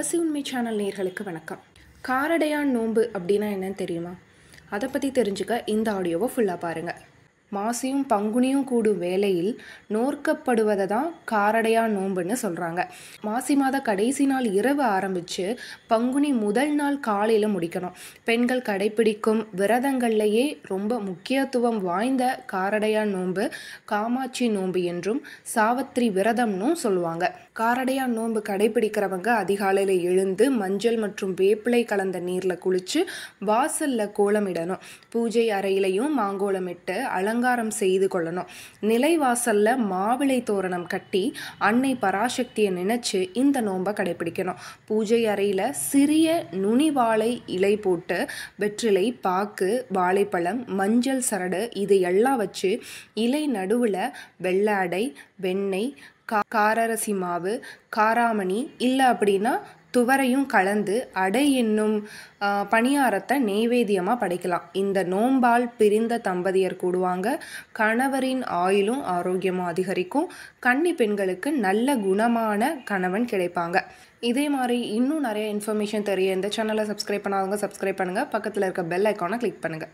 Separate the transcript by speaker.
Speaker 1: பசி உண்மை சேனல் நேயர்களுக்கு வணக்கம் காரடையான் நோன்பு அப்படின்னா என்னன்னு தெரியுமா அதை பற்றி தெரிஞ்சுக்க இந்த ஆடியோவை ஃபுல்லாக பாருங்கள் மாசியும் பங்குனியும் கூடும் வேளையில் நோர்க்கப்படுவதை தான் காரடையான் நோன்புன்னு சொல்கிறாங்க மாசி மாத கடைசி நாள் இரவு ஆரம்பித்து பங்குனி முதல் நாள் காலையில் முடிக்கணும் பெண்கள் கடைப்பிடிக்கும் விரதங்கள்லேயே ரொம்ப முக்கியத்துவம் வாய்ந்த காரடையான் நோன்பு காமாட்சி நோன்பு என்றும் சாவத்திரி விரதம்னும் சொல்லுவாங்க காரடையான் நோன்பு கடைப்பிடிக்கிறவங்க அதிகாலையில் எழுந்து மஞ்சள் மற்றும் வேப்பிலை கலந்த நீரில் குளித்து வாசலில் கோலமிடணும் பூஜை அறையிலையும் மாங்கோலமிட்டு அலங்காரம் செய்து கொள்ளணும் நிலைவாசலில் மாவிளை தோரணம் கட்டி அன்னை பராசக்தியை நினச்சி இந்த நோன்பை கடைப்பிடிக்கணும் பூஜை அறையில் சிறிய நுனி வாழை இலை போட்டு வெற்றிலை பாக்கு வாழைப்பழம் மஞ்சள் சரடு இது எல்லாம் வச்சு இலை நடுவில் வெள்ளை அடை வெண்ணெய் கா காரரசி மாவு காராமணி இல்லை அப்படின்னா துவரையும் கலந்து அடை என்னும் ஆ, பணியாரத்தை நெய்வேத்தியமாக படைக்கலாம் இந்த நோம்பால் பிரிந்த தம்பதியர் கூடுவாங்க கணவரின் ஆயுளும் ஆரோக்கியமும் அதிகரிக்கும் கன்னி பெண்களுக்கு நல்ல குணமான கணவன் கிடைப்பாங்க இதே மாதிரி இன்னும் நிறைய இன்ஃபர்மேஷன் தெரிய இந்த சேனலை சப்ஸ்கிரைப் பண்ணாதவங்க சப்ஸ்கிரைப் பண்ணுங்கள் பக்கத்தில் இருக்க பெல் ஐக்கானை கிளிக் பண்ணுங்கள்